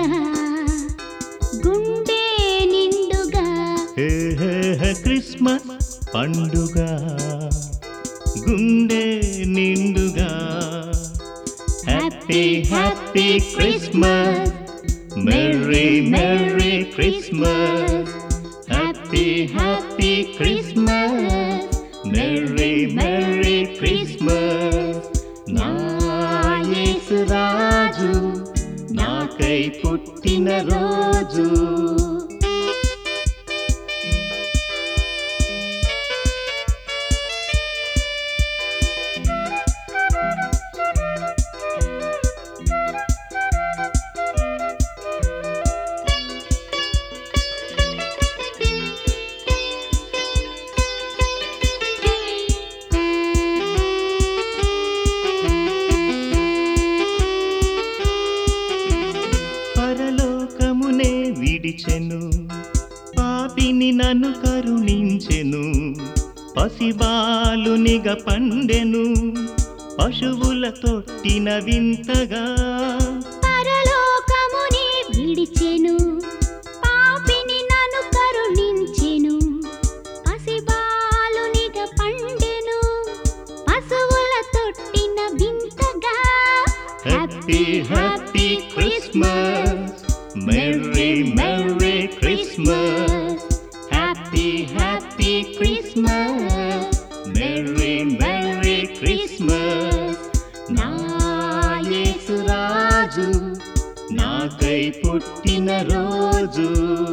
నిండుగా గుండె నిండుగా హే హే హే క్రిస్మస్ పండుగ గుండె నిండుగా happy happy Christmas merry merry Christmas happy happy Christmas merry merry Christmas నా యేసు రాజు నాకై పుట్టిన రోజు పరలోకమునే విడిచెను పాపిని నన్ను కరుణించెను పసిబాలునిగ పండెను పశువుల తొట్టిన వింతగా పరలోకముని విడిచెను పాపిని నన్ను కరుణించెను పసిబాలునిగా పండెను పశువుల తొట్టిన వింతగా happy happy Christmas merry merry Christmas happy happy Christmas merry merry Christmas నా యేసు రాజు నాకై పుట్టిన రోజు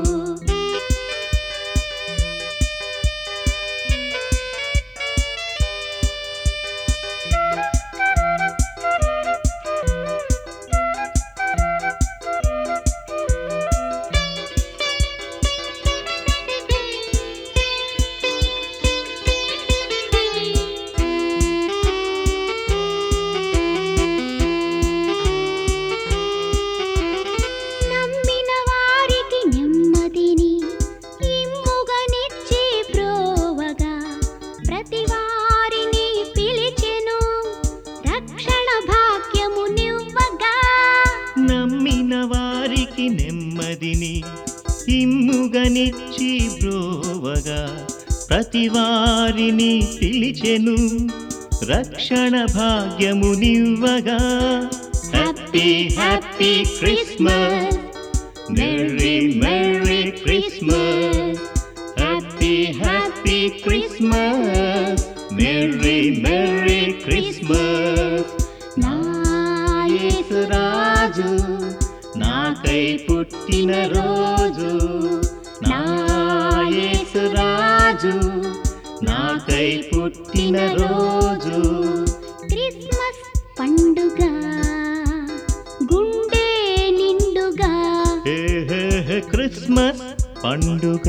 నమ్మిన వారికి నెమ్మదిని ఇమ్ముగనిచ్చి బ్రోవగా ప్రతి వారిని పిలిచెను రక్షణ భాగ్యము నివ్వగా నమ్మిన వారికి నెమ్మదిని ఇమ్ముగనిచ్చి బ్రోవగా ప్రతి వారిని పిలిచెను రక్షణ భాగ్యమునివ్వగా happy happy Christmas merry merry Christmas happy happy Christmas merry merry Christmas నా యేసు రాజు నాకై పుట్టిన రోజు నా యేసు రాజు నాకై పుట్టిన రోజు క్రిస్మస్ పండుగ గుండె నిండుగా హే హే హే క్రిస్మస్ పండుగ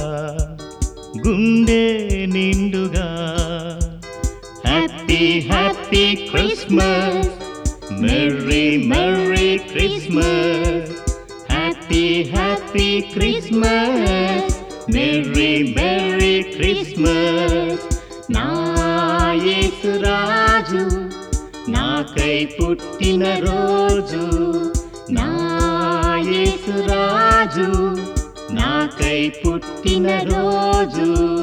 గుండె నిండుగా happy happy Christmas merry merry Christmas happy happy Christmas merry merry Christmas నా యేసు రాజు నాకై పుట్టిన రోజు నా యేసు రాజు నాకై పుట్టిన రోజు